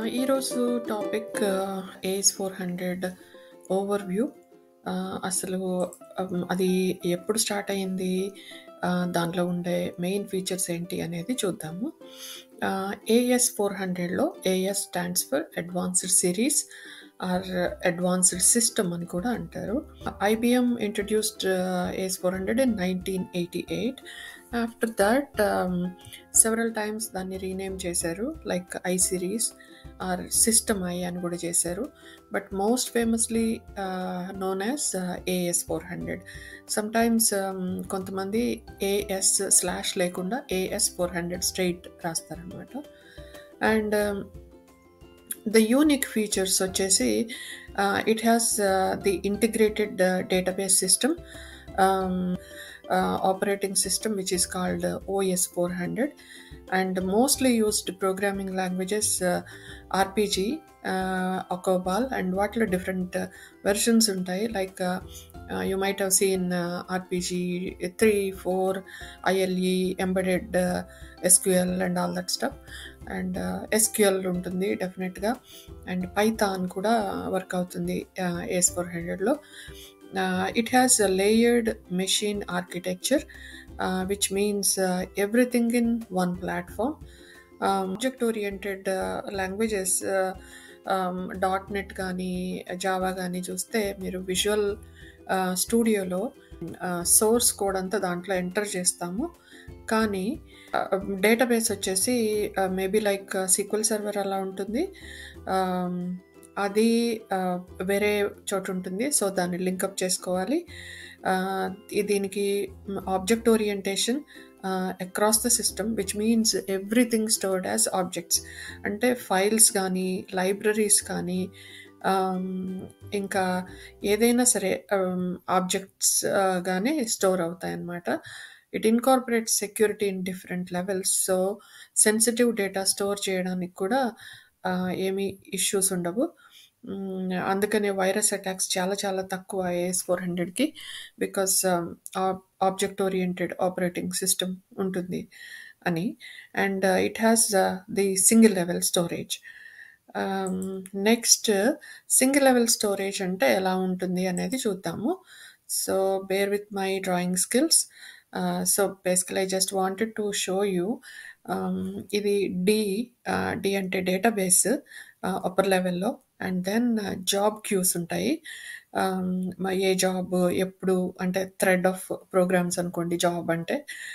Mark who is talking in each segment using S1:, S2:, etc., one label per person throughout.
S1: ఈరోజు topic AS four hundred overview అసలు um, అది ఎప్పుడు స్టార్ట్ అయింది ఆ, దాంట్లో ఉండే మెయిన్ ఫీచర్స్ ఏంటి అనేది చూద్దాము ఏఎస్ ఫోర్ హండ్రెడ్లో AS stands for advanced series or advanced system అని కూడా అంటారు IBM introduced AS four hundred in nineteen eighty eight after that several times దాన్ని రీనేమ్ చేశారు like I series or system I అని కూడా చేశారు but most famously known as AS four hundred sometimes కొంతమంది AS slash లేకుండా AS four hundred straight రాస్తారనమాట and the unique features వచ్చేసి it has the integrated database system operating system which is called OS four hundred and mostly used programming languages RPG COBOL and వాటిలో different versions ఉంటాయి like you might have seen RPG three four ILE embedded SQL and all that stuff and SQL ఉంటుంది డెఫినెట్గా and Python కూడా work అవుతుంది AS four హండ్రెడ్లో it has a layered machine architecture which means everything in one platform object oriented languages dot net కానీ Java కానీ చూస్తే మీరు visual స్టూడియోలో సోర్స్ కోడ్ అంతా దాంట్లో ఎంటర్ చేస్తాము కానీ డేటాబేస్ వచ్చేసి మేబీ లైక్ సీక్వెల్ సర్వర్ అలా ఉంటుంది అది వేరే చోటు ఉంటుంది సో దాన్ని లింకప్ చేసుకోవాలి దీనికి object orientation across the system which means everything stored as objects అంటే ఫైల్స్ కానీ లైబ్రరీస్ కానీ ఇంకా ఏదైనా సరే ఆబ్జెక్ట్స్ గానే స్టోర్ అవుతాయి అన్నమాట it incorporate security in different levels so sensitive data store చేయడానికి కూడా ఏమీ ఇష్యూస్ ఉండవు అందుకనే వైరస్ అటాక్స్ చాలా చాలా తక్కువ ఏఎస్ ఫోర్ హండ్రెడ్కి because object oriented operating system ఉంటుంది అని and it has the single level storage next single level storage అంటే ఎలా ఉంటుంది అనేది చూద్దాము so bear with my drawing skills so basically I just wanted to show you ఇది D D అంటే database upper లెవెల్లో అండ్ దెన్ జాబ్ క్యూస్ ఉంటాయి ఏ జాబ్ ఎప్పుడు అంటే థ్రెడ్ ఆఫ్ ప్రోగ్రామ్స్ అనుకోండి జాబ్ అంటే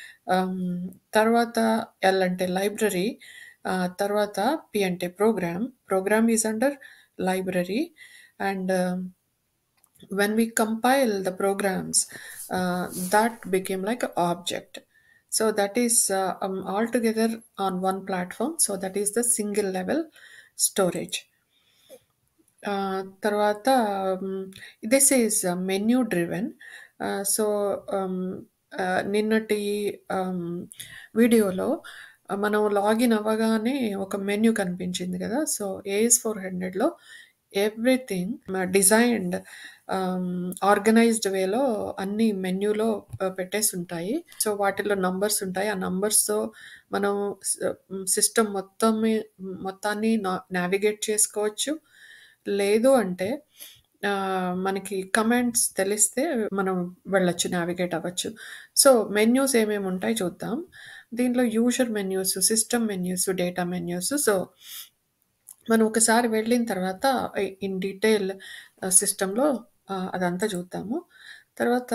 S1: తర్వాత ఎల్ అంటే లైబ్రరీ తర్వాత పి అంటే program program is under library and when we compile the programs uh, that became like an object so that is uh, um, all together on one platform so that is the single level storage uh, తర్వాత this is menu driven so నిన్నటి వీడియోలో మనం login అవ్వగానే ఒక menu కనిపించింది కదా so AS four హండ్రెడ్లో everything designed organized వేలో అన్ని మెన్యూలో పెట్టేసి ఉంటాయి సో వాటిలో నంబర్స్ ఉంటాయి ఆ నంబర్స్తో మనం సిస్టమ్ మొత్తం మొత్తాన్ని నావిగేట్ చేసుకోవచ్చు లేదు అంటే మనకి కమెంట్స్ తెలిస్తే మనం వెళ్ళొచ్చు నావిగేట్ అవ్వచ్చు సో మెన్యూస్ ఏమేమి ఉంటాయి చూద్దాం దీంట్లో user menus system menus data menus so మనం ఒకసారి వెళ్ళిన తర్వాత ఇన్ డీటెయిల్ సిస్టంలో అదంతా చూద్దాము తర్వాత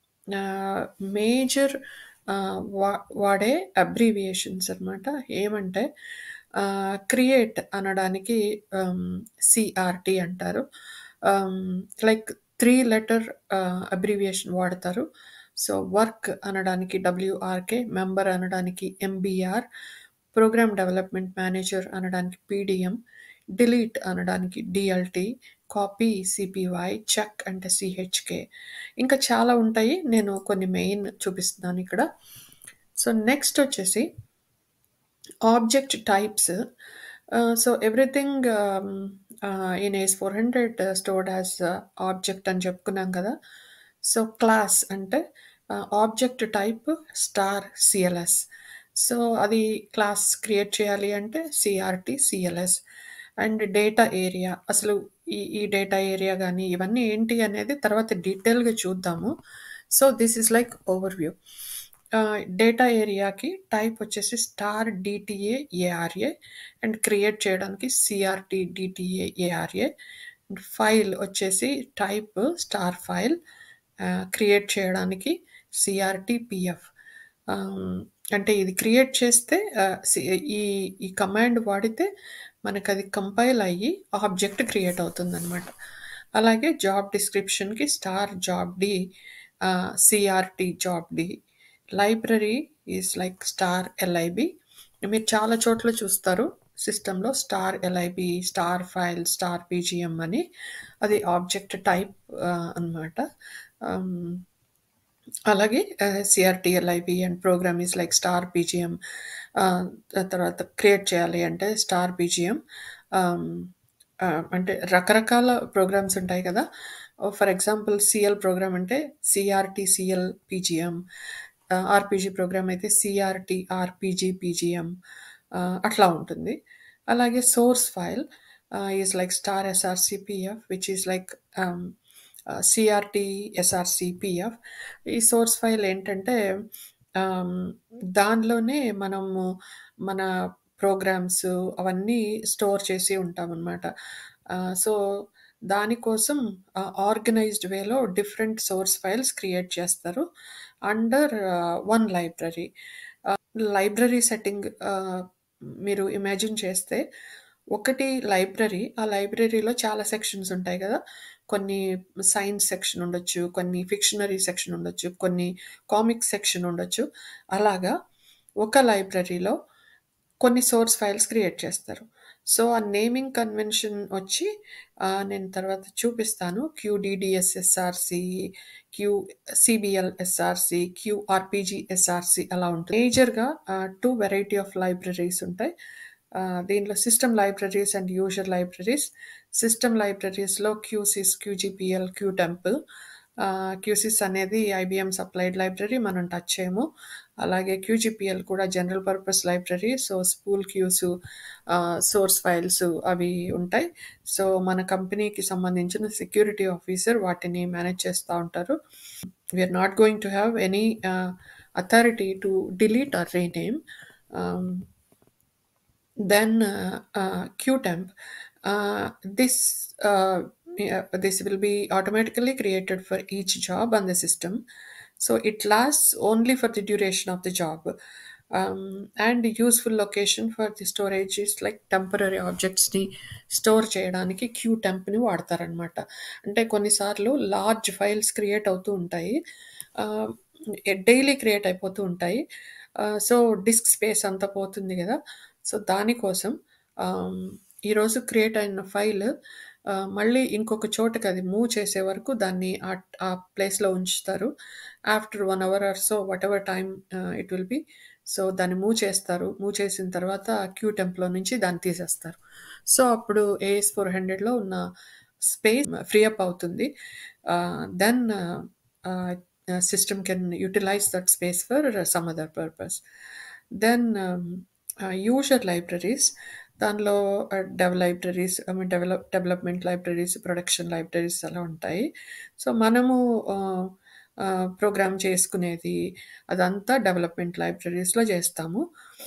S1: మేజర్ వా వాడే అబ్రీవియేషన్స్ అనమాట ఏమంటే క్రియేట్ అనడానికి సిఆర్టీ అంటారు లైక్ త్రీ లెటర్ అబ్రీవియేషన్ వాడతారు సో వర్క్ అనడానికి డబ్ల్యూఆర్కే మెంబర్ అనడానికి ఎంబీఆర్ ప్రోగ్రామ్ డెవలప్మెంట్ మేనేజర్ అనడానికి పీడిఎం డిలీట్ అనడానికి డిఎల్టీ కాపీ సిపివై చెక్ అంటే సిహెచ్కే ఇంకా చాలా ఉంటాయి నేను కొన్ని మెయిన్ చూపిస్తున్నాను ఇక్కడ సో నెక్స్ట్ వచ్చేసి object types so everything in AS four hundred stored as object అని చెప్పుకున్నాం కదా సో క్లాస్ అంటే object type star CLS so అది క్లాస్ క్రియేట్ చేయాలి అంటే CRT CLS and data area అసలు ఈ ఈ డేటా ఏరియా గానీ ఇవన్నీ ఏంటి అనేది తర్వాత డీటెయిల్‌గా చూద్దాము. So, this is like overview. Ah, data ఏరియాకి టైప్ వచ్చేసి star DTA ARA and create చేయడానికి CRT DTA ARA. And file వచ్చేసి type star file. Ah, create చేయడానికి సీఆర్‌టీ పీఎఫ్. ఆహ్, అంటే ఇది క్రియేట్ చేస్తే ఆహ్, సి ఈ ఈ కమాండ్ వాడితే మనకది కంపైల్ అయ్యి ఆబ్జెక్ట్ క్రియేట్ అవుతుందనమాట. అలాగే జాబ్ డిస్క్రిప్షన్‌కి star job D ah, CRT job D. Library is like star LIB. మీరు చాలా చోట్ల చూస్తారు సిస్టమ్‌లో star LIB, star file, star PGM అని. అది ఆబ్జెక్ట్ టైప్ ఆహ్, అనమాట. హ్మ్. అలాగే ah, CRT LIB and program is like star PGM. Ah, తర్వాత క్రియేట్ చేయాలి అంటే స్టార్ పీజీఎం. ఆహ్, ఆహ్, అంటే రకరకాల ప్రోగ్రామ్స్ ఉంటాయి కదా! ఫర్ ఎగ్జాంపుల్ సీఎల్ ప్రోగ్రామ్ అంటే CRT CL PGM. Ah, RPG program అయితే సీఆర్‌టీ ఆర్‌పీజీ పీజీఎం. ఆహ్, అట్లా ఉంటుంది. అలాగే source file ah, is like star SRC PF which is like ah, ah, CRT SRC PF. ఈ source file ఏంటంటే ah, దానిలోనే మనము మన ప్రోగ్రామ్స్ అవన్నీ స్టోర్ చేసి ఉంటామనమాట. ఆహ్, సో, దానికోసం ఆహ్, ఆర్గనైజ్డ్ వేలో డిఫరెంట్ సోర్స్ ఫైల్స్ క్రియేట్ చేస్తారు. Under one library. Ah, library setting ah, మీరు ఇమాజిన్ చేస్తే ఒకటి లైబ్రరీ. ఆ లైబ్రరీలో చాలా సెక్షన్స్ ఉంటాయి గదా! కొన్ని సైన్స్ సెక్షన్ ఉండొచ్చు. కొన్ని ఫిక్షనరీ సెక్షన్ ఉండొచ్చు. కొన్ని కామిక్స్ సెక్షన్ ఉండొచ్చు. అలాగా ఒక లైబ్రరీలో కొన్ని సోర్స్ ఫైల్స్ క్రియేట్ చేస్తారు. సో, ఆ నేమింగ్ కన్వెన్షన్ వచ్చి ఆహ్, నేను తర్వాత చూపిస్తాను. QDDSSRC, Q CBL SRC, QRPG SRC అలా ఉంటుంది. మేజర్‌గా ఆహ్, 2 వెరైటీ ఆఫ్ లైబ్రరీస్ ఉంటాయి. ఆహ్, దీనిలో system libraries and user libraries. System లైబ్రరీస్‌లో QSYS, QGPL, QTEMP. Ah, QSYS అనేది ఐబీఎం సప్లైడ్ లైబ్రరీ. మనం టచ్ చేయము. అలాగే క్యూజీపీఎల్ కూడా general purpose library. So, spool queues ah, source files అవి ఉంటాయి. సో, మన కంపెనీకి సంబంధించిన సెక్యూరిటీ ఆఫీసర్ వాటిని మేనేజ్ చేస్తా ఉంటారు. We are not going to have any ah, authority to delete or rename. Ah, then ah, QTEMP. ఆహ్, దిస్ ఆహ్, yeah, this will be automatically created for each job on the system. So, it lasts only for the duration of the job. Um, and useful location for the storage is like temporary ఆబ్జెక్ట్స్‌ని store చేయడానికి క్యూటెంప్‌ని వాడతారనమాట. అంటే కొన్నిసార్లు large files create అవుతూ ఉంటాయి. ఆహ్, daily create అయిపోతూ ఉంటాయి. ఆహ్, సో, డిస్క్ స్పేస్ అంతా పోతుంది గదా! సో, దానికోసం ఆహ్, ఈరోజు క్రియేట్ అయిన ఫైల్ ఆహ్, మళ్ళీ ఇంకొక చోటకి అది మూవ్ చేసే వరకు దాన్ని ఆట్ ఆ ప్లేస్‌లో ఉంచుతారు. After 1 hour or so whatever time ah, it will be. So, దాన్ని మూవ్ చేస్తారు. మూవ్ చేసిన తర్వాత క్యూటెంప్‌లో నుంచి దాన్ని తీసేస్తారు. సో, అప్పుడు ఏఎస్ 400లో ఉన్న స్పేస్ ఫ్రీ అప్ అవుతుంది. Ah, then ah, system can utilize that space for some other purpose. Then ah, user libraries దానిలో ah, dev libraries I mean develop development libraries, production libraries అలా ఉంటాయి. So, మనము ఆహ్, ఆహ్, programme చేసుకునేది అదంతా development లైబ్రరీస్‌లో చేస్తాము.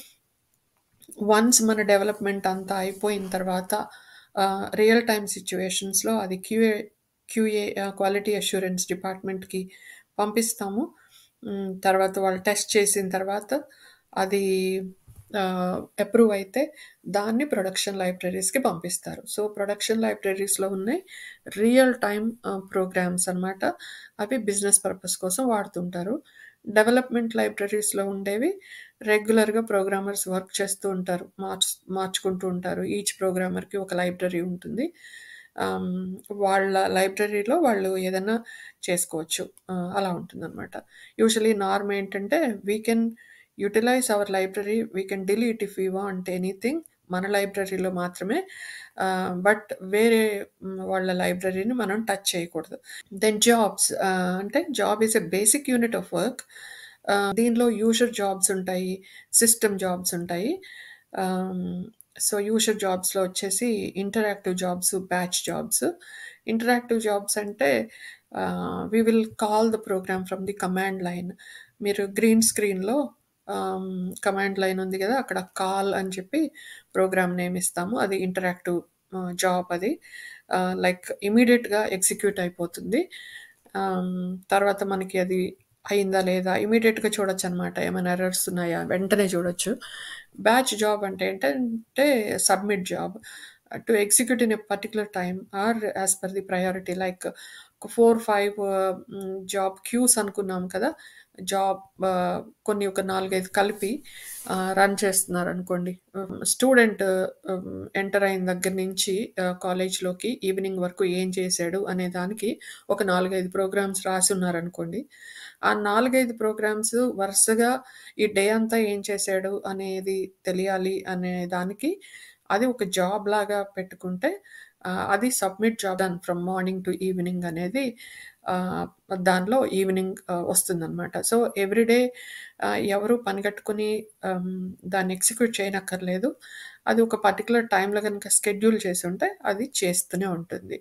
S1: వన్స్ మన డెవలప్‌మెంట్ అంతా అయిపోయిన తర్వాత ఆహ్, రియల్ టైమ్ సిట్యుయేషన్స్‌లో అది QA QA ah, quality assurance డిపార్ట్‌మెంట్‌కి పంపిస్తాము. హ్మ్. తర్వాత వాళ్ళు టెస్ట్ చేసిన తర్వాత అది ఆహ్, అప్రూవ్ అయితే దాన్ని ప్రొడక్షన్ లైబ్రరీస్‌కి పంపిస్తారు. సో, ప్రొడక్షన్ లైబ్రరీస్‌లో ఉన్నాయి రియల్ టైమ్ ఆహ్, ప్రోగ్రామ్స్ అనమాట. అవి బిజినెస్ పర్పస్ కోసం వాడుతుంటారు. డెవలప్‌మెంట్ లైబ్రరీస్‌లో ఉండేవి రెగ్యులర్‌గా ప్రోగ్రామర్స్ వర్క్ చేస్తూ ఉంటారు. మార్చ్ మార్చుకుంటూ ఉంటారు. ఈచ్ ప్రోగ్రామర్‌కి ఒక లైబ్రరీ ఉంటుంది. ఆహ్, వాళ్ళ లైబ్రరీలో వాళ్ళు ఏదన్నా చేసుకోవచ్చు. ఆహ్, అలా ఉంటుందనమాట. యూజువల్లీ నార్మ్ ఏంటంటే we can utilize our library. We can delete if we want anything. మన లైబ్రరీలో మాత్రమే. ఆహ్, బట్ వేరే హ్మ్, వాళ్ళ లైబ్రరీని మనం టచ్ చేయకూడదు. దెన్ జాబ్స్ ఆహ్, అంటే job is a basic unit of work. Ah, దీనిలో యూజర్ జాబ్స్ ఉంటాయి. సిస్టమ్ జాబ్స్ ఉంటాయి. ఆహ్, సో యూజర్ జాబ్స్‌లో వచ్చేసి interactive jobs, batch jobs. Interactive jobs అంటే ah, we will call the program from the command line. మీరు green స్క్రీన్‌లో ah, command line ఉంది గదా! అక్కడ కాల్ అని చెప్పి ప్రోగ్రామ్ నేమ్ ఇస్తాము. అది ఇంటరాక్టివ్ ఆహ్, జాబ్ అది. ఆహ్, లైక్ ఇమ్మీడియేట్‌గా ఎగ్జిక్యూట్ అయిపోతుంది. ఆహ్, తర్వాత మనకి అది అయిందా లేదా ఇమ్మీడియేట్‌గా చూడొచ్చనమాట. ఏమైనా ఎర్రర్స్ ఉన్నాయా వెంటనే చూడొచ్చు. బ్యాచ్ జాబ్ అంటే ఏంటంటే submit job. To execute in a particular time or as per the priority like ఒక 4, 5 హ్మ్, జాబ్ క్యూస్ అనుకున్నాం కదా! జాబ్ ఆహ్, కొన్ని ఒక 4, 5 కలిపి ఆహ్, రన్ చేస్తున్నారనుకోండి. హ్మ్, స్టూడెంట్ హ్మ్, ఎంటర్ అయిన దగ్గర నుంచి ఆహ్, కాలేజ్‌లోకి ఈవినింగ్ వరకు ఏం చేశాడు అనే దానికి ఒక 4, 5 ప్రోగ్రామ్స్ రాసున్నారనుకోండి. ఆ 4, 5 ప్రోగ్రామ్స్ వరుసగా ఈ డే అంతా ఏం చేశాడు అనేది తెలియాలి అనే దానికి అది ఒక జాబ్ లాగా పెట్టుకుంటే ఆహ్, అది submit job done from morning to evening అనేది ఆహ్, దానిలో ఈవినింగ్ ఆహ్, వస్తుందనమాట. సో, ఎవ్రీ డే ఆహ్, ఎవరు పనిగట్టుకొని ఆహ్, దాన్ని ఎగ్జిక్యూట్ చేయనక్కర్లేదు. అది ఒక పర్టిక్యులర్ టైమ్‌లో గనుక షెడ్యూల్ చేసుంటే అది చేస్తూనే ఉంటుంది.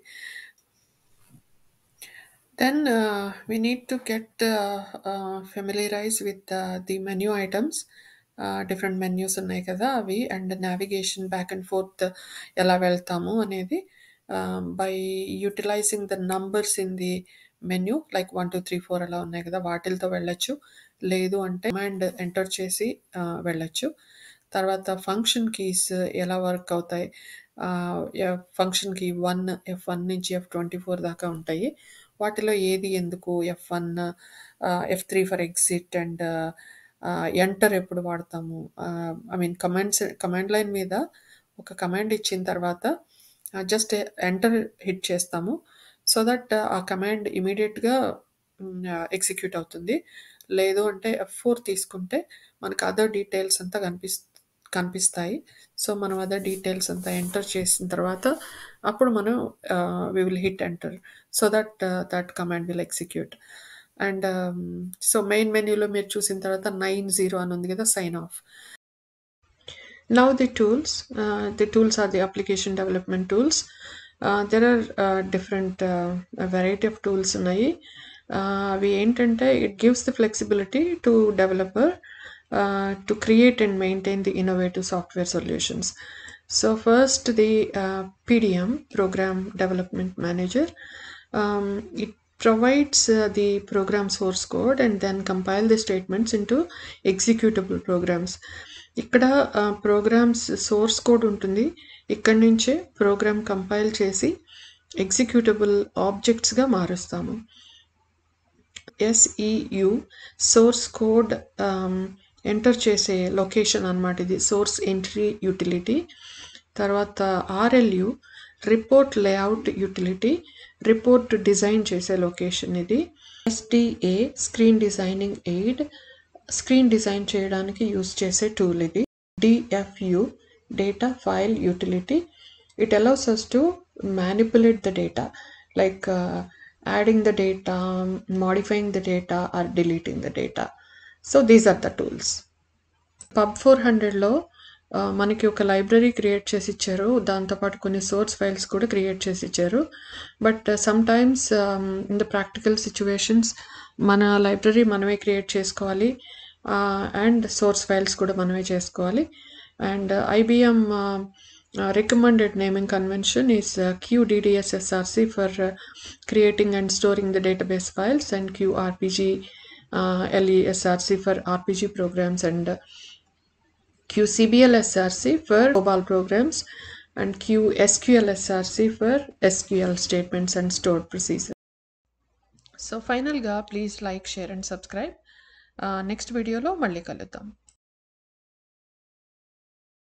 S1: Then uh, we need to get uh, uh, familiarized with uh, the menu items. Different menus ఉన్నాయి కదా అవి and navigation back and forth ఎలా వెళ్తాము అనేది by utilizing the numbers in the menu like one two three four అలా ఉన్నాయి కదా వాటిలతో వెళ్ళొచ్చు లేదు అంటే కమాండ్ ఎంటర్ చేసి ఆ, వెళ్ళొచ్చు తర్వాత ఫంక్షన్ కీస్ ఎలా వర్క్ అవుతాయి function key one F one నుంచి ఎఫ్ ట్వంటీ ఫోర్ దాకా ఉంటాయి వాటిలో ఏది ఎందుకు F one F three for exit and enter ఎప్పుడు వాడతాము I mean commands command line మీద ఒక కమాండ్ ఇచ్చిన తర్వాత జస్ట్ ఎంటర్ హిట్ చేస్తాము సో దట్ ఆ కమాండ్ ఇమీడియట్గా ఎగ్జిక్యూట్ అవుతుంది లేదు అంటే ఎఫ్ ఫోర్ తీసుకుంటే మనకు అదర్ డీటెయిల్స్ అంతా కనిపిస్ కనిపిస్తాయి సో మనం అదర్ డీటెయిల్స్ అంతా ఎంటర్ చేసిన తర్వాత అప్పుడు మనం we will hit enter so that that command will execute and so main మెన్యూలో మీరు చూసిన తర్వాత నైన్ జీరో అని ఉంది కదా sign off Now the tools, uh, the tools are the application development tools. Uh, there are uh, different uh, a variety of tools ఉన్నాయి Uh, అవి ఏంటంటే it gives the flexibility to developer to create and maintain the innovative software solutions so first the PDM program development manager um, it provides uh, the program source code and then compile the statements into executable programs ఇక్కడ programs source code ఉంటుంది ఇక్కడి నుంచే program compile చేసి executable ఆబ్జెక్ట్స్గా మారుస్తాము SEU source code enter చేసే location అన్నమాట ఇది సోర్స్ ఎంట్రీ యూటిలిటీ తర్వాత RLU report layout utility report design చేసే లొకేషన్ ఇది SDA screen designing aid screen design చేయడానికి యూస్ చేసే టూల్ ఇది DFU data file utility it allows us to manipulate the data like adding the data modifying the data or deleting the data so these are the tools పబ్ four హండ్రెడ్లో మనకి ఒక library create చేసి ఇచ్చారు దాంతోపాటు కొన్ని source files కూడా create చేసి ఇచ్చారు but some times in the practical situations మన లైబ్రరీ మనమే క్రియేట్ చేసుకోవాలి అండ్ సోర్స్ ఫైల్స్ కూడా మనమే చేసుకోవాలి and IBM recommended naming convention is uh, QDDSSRC for uh, creating and storing the database files and QRPG uh, LESRC for RPG programs and uh, QCBLSRC for mobile programs and QSQLSRC for SQL statements and stored procedures. So ఫైనల్గా please like share and subscribe next వీడియోలో మళ్ళీ కలుద్దాం